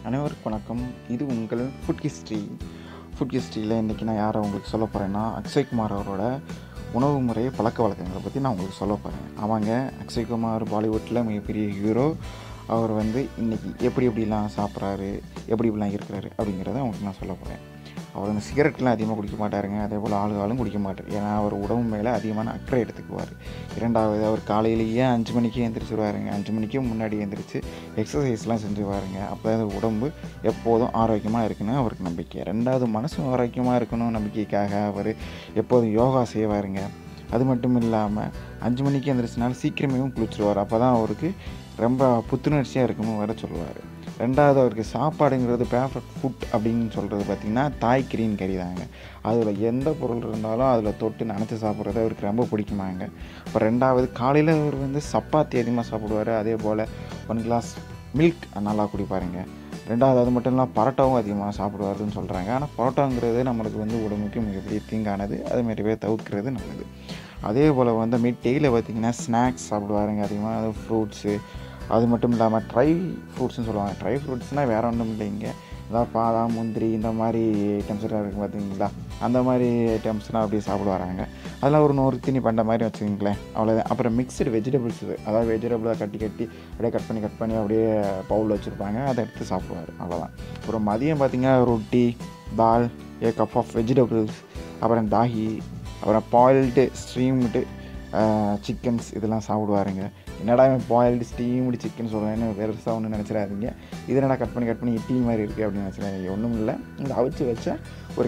அனைவருக்கும் வணக்கம் இது உங்கள் ஃபுட் ஹிஸ்ட்ரி ஃபுட் ஹிஸ்ட்ரியில் இன்றைக்கி நான் யாரை உங்களுக்கு சொல்ல போகிறேன்னா அக்ஷய்குமார் அவரோட உணவு முறை பழக்க வழக்கங்களை பற்றி நான் உங்களுக்கு சொல்ல போகிறேன் அவங்க அக்ஷய்குமார் பாலிவுட்டில் மிகப்பெரிய ஹீரோ அவர் வந்து இன்றைக்கி எப்படி எப்படிலாம் சாப்பிட்றாரு எப்படி இப்படிலாம் இருக்கிறாரு அப்படிங்கிறத அவங்களுக்கு நான் சொல்ல போகிறேன் அவர் வந்து சிகரெட்லாம் அதிகமாக குடிக்க மாட்டாருங்க அதே போல் ஆளு ஆளும் குடிக்க மாட்டார் ஏன்னா அவர் உடம்பு மேலே அதிகமான அக்கறை எடுத்துக்குவார் இரண்டாவது அவர் காலையிலேயே அஞ்சு மணிக்கே எழுந்திரிச்சிருவாருங்க அஞ்சு மணிக்கே முன்னாடி எழுந்திரிச்சு எக்ஸசைஸ்லாம் செஞ்சுவாருங்க அப்போ தான் உடம்பு எப்போதும் ஆரோக்கியமாக இருக்குன்னு அவருக்கு நம்பிக்கை ரெண்டாவது மனசும் ஆரோக்கியமாக இருக்கணும் நம்பிக்கைக்காக அவர் எப்போதும் யோகா செய்வாருங்க அது மட்டும் இல்லாமல் அஞ்சு மணிக்கு எழுந்திரிச்சினாலும் சீக்கிரமே குளிச்சிருவார் அப்போ தான் அவருக்கு ரொம்ப புத்துணர்ச்சியாக இருக்கணும் வர சொல்லுவார் ரெண்டாவது அவருக்கு சாப்பாடுங்கிறது ஃபேவரட் ஃபுட் அப்படின்னு சொல்கிறது பார்த்திங்கன்னா தாய் கிரீன் கறி தாங்க அதில் எந்த பொருள் இருந்தாலும் அதில் தொட்டு நினச்சி சாப்பிட்றது அவருக்கு ரொம்ப பிடிக்குமாங்க இப்போ ரெண்டாவது காலையில் அவர் வந்து சப்பாத்தி அதிகமாக சாப்பிடுவார் அதே போல் ஒன் கிளாஸ் மில்க் நல்லா குடிப்பாருங்க ரெண்டாவது அது மட்டும் இல்லாமல் பரோட்டாவும் அதிகமாக சாப்பிடுவாருன்னு சொல்கிறாங்க ஆனால் பரோட்டாங்கிறது நம்மளுக்கு வந்து உடம்புக்கு மிகப்பெரிய தீங்கானது அதுமாரி பேர் தவிர்க்கிறது நல்லது அதே போல் வந்து மிட் டேயில் பார்த்திங்கன்னா ஸ்நாக்ஸ் சாப்பிடுவாருங்க அதிகமாக அது ஃப்ரூட்ஸு அது மட்டும் இல்லாமல் ட்ரை ஃப்ரூட்ஸ்னு சொல்லுவாங்க ட்ரை ஃப்ரூட்ஸ்னால் வேறு ஒன்றும் இல்லைங்க அதாவது பாதாம் முந்திரி இந்த மாதிரி ஐட்டம்ஸ் எல்லாம் இருக்குது பார்த்தீங்களா அந்த மாதிரி ஐட்டம்ஸ்லாம் அப்படியே சாப்பிடுவாராங்க அதெல்லாம் ஒரு நூறு தீனி பண்ண மாதிரி வச்சுக்கோங்களேன் அவ்வளோதான் அப்புறம் மிக்சடு வெஜிடபிள்ஸ் இது அதாவது வெஜிடபிளை கட்டி கட்டி அப்படியே கட் பண்ணி கட் பண்ணி அப்படியே பவுலில் வச்சுருப்பாங்க அதை எடுத்து சாப்பிடுவார் அவ்வளோதான் அப்புறம் மதியம் பார்த்திங்கன்னா roti dal a cup of vegetables அப்புறம் தாகி அப்புறம் பாயில்டு ஸ்ட்ரீம்டு சிக்கன்ஸ் இதெல்லாம் சாப்பிடுவாருங்க என்னடா இவன் பாயில்டு ஸ்டீம்டு சிக்கன் சொல்கிறேன்னு பெருசாக ஒன்றும் நினச்சிடாதீங்க இது என்னடா கட் பண்ணி கட் பண்ணி இட்லி மாதிரி இருக்குது அப்படின்னு நினச்சிடாதீங்க ஒன்றும் இல்லை இந்த அவிச்சு வச்ச ஒரு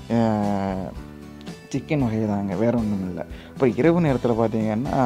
சிக்கன் வகை தாங்க வேறு ஒன்றும் இல்லை இப்போ இரவு நேரத்தில் பார்த்தீங்கன்னா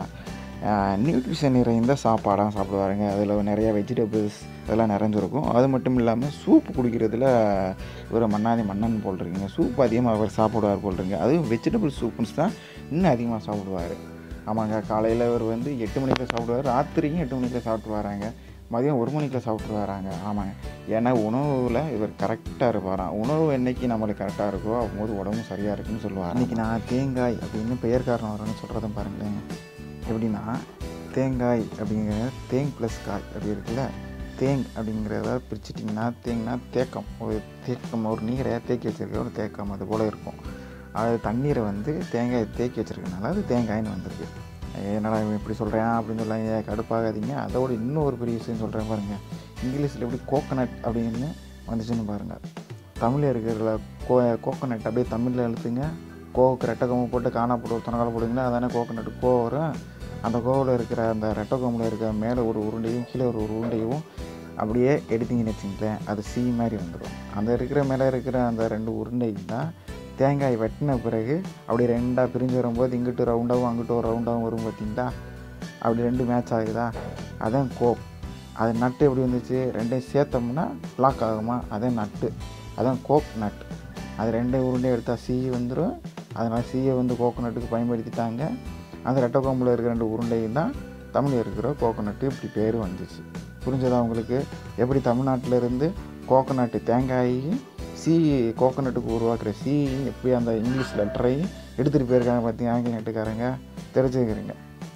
நியூட்ரிஷன் நிறைந்த சாப்பாடாக சாப்பிடுவாருங்க அதில் நிறையா வெஜிடபிள்ஸ் அதெல்லாம் நிறைஞ்சிருக்கும் அது மட்டும் இல்லாமல் சூப் குடிக்கிறதுல இவர் மன்னாதி மன்னன் போல் இருக்குங்க சூப் அதிகமாக அவர் சாப்பிடுவார் போல் இருக்குங்க அதுவும் வெஜிடபிள் சூப்ஸ் தான் இன்னும் அதிகமாக சாப்பிடுவார் ஆமாங்க காலையில் அவர் வந்து எட்டு மணிக்கு சாப்பிடுவார் ராத்திரியும் எட்டு மணிக்கு சாப்பிட்டு வராங்க மதியம் ஒரு மணிக்கு சாப்பிட்டு வராங்க ஆமாங்க ஏன்னா உணவில் இவர் கரெக்டாக இருப்பாராம் உணவு என்னைக்கு நம்மளுக்கு கரெக்டாக இருக்கோ அப்போது உடம்பும் சரியாக இருக்குன்னு சொல்லுவார் இன்றைக்கி நான் தேங்காய் அப்படின்னு பெயர் காரணம் வரேன்னு சொல்கிறதும் பாருங்களேன் எப்படின்னா தேங்காய் அப்படிங்கிற தேங் ப்ளஸ் காய் அப்படி இருக்குல்ல தேங் அப்படிங்கிறத பிரிச்சிட்டிங்கன்னா தேங்னா தேக்கம் ஒரு தேக்கம் ஒரு நீரை தேக்கி வச்சுருக்க ஒரு தேக்கம் அது போல் இருக்கும் அது தண்ணீரை வந்து தேங்காய் தேக்கி வச்சுருக்கனால அது தேங்காய்னு வந்திருக்கு என்னடா இவன் இப்படி சொல்கிறேன் அப்படின்னு சொல்லாங்க கடுப்பாகாதீங்க அதோட இன்னும் ஒரு பெரிய விஷயம் சொல்கிறேன் பாருங்கள் இங்கிலீஷில் எப்படி கோகனட் அப்படின்னு வந்துச்சுன்னு பாருங்கள் தமிழில் இருக்கிற கோ கோகனட் அப்படியே தமிழில் எழுத்துங்க கோவுக்கு ரெட்டக்கம்பு போட்டு காணா போட்டு துணக்கால போடுங்களா அதானே கோகனட் கோ வரும் அந்த கோவில் இருக்கிற அந்த ரெட்டக்கம்பில் இருக்கிற மேலே ஒரு உருண்டையும் கீழே ஒரு உருண்டையும் அப்படியே எடுத்தீங்கன்னு வச்சுங்களேன் அது சி மாதிரி வந்துடும் அந்த இருக்கிற மேலே இருக்கிற அந்த ரெண்டு உருண்டையும் தான் தேங்காய் வெட்டின பிறகு அப்படி ரெண்டாக பிரிஞ்சு வரும்போது இங்கிட்டு ரவுண்டாகவும் அங்கிட்டு ஒரு ரவுண்டாகவும் வரும் பார்த்தீங்களா அப்படி ரெண்டு மேட்ச் ஆகுதா அதான் கோப் அது நட்டு எப்படி வந்துச்சு ரெண்டையும் சேர்த்தோம்னா லாக் ஆகுமா அதான் நட்டு அதான் கோக் நட் அது ரெண்டு உருண்டையும் எடுத்தால் சி வந்துடும் அதனால் சியை வந்து கோகோனட்டுக்கு பயன்படுத்திட்டாங்க அந்த ரெட்டக்கோம்பில் இருக்கிற ரெண்டு உருண்டையும் தான் தமிழில் இருக்கிற கோகோனட்டு இப்படி பேர் வந்துச்சு புரிஞ்சதா உங்களுக்கு எப்படி தமிழ்நாட்டில் இருந்து கோகோனட்டு தேங்காயையும் சி கோகோனட்டுக்கு உருவாக்குற சி எப்படி அந்த இங்கிலீஷ் லெட்டரையும் எடுத்துகிட்டு போயிருக்காங்க பார்த்தீங்க ஆங்கில நட்டுக்காரங்க தெரிஞ்சுக்கிறீங்க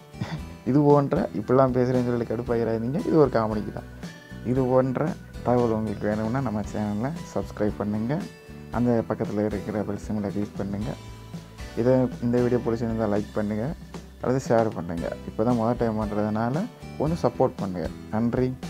இது போன்ற இப்படிலாம் பேசுகிறேன்னு சொல்லி கடுப்பாகிறாதீங்க இது ஒரு காமெடிக்கு தான் இது போன்ற தகவல் உங்களுக்கு வேணும்னா நம்ம சேனலில் சப்ஸ்கிரைப் பண்ணுங்கள் அந்த பக்கத்தில் இருக்கிற பெல் சிம்மில் யூஸ் பண்ணுங்கள் இதை இந்த வீடியோ பிடிச்சிருந்தால் லைக் பண்ணுங்கள் அல்லது ஷேர் பண்ணுங்கள் இப்போ தான் முதல் டைம் பண்ணுறதுனால கொஞ்சம் சப்போர்ட் பண்ணுங்கள் நன்றி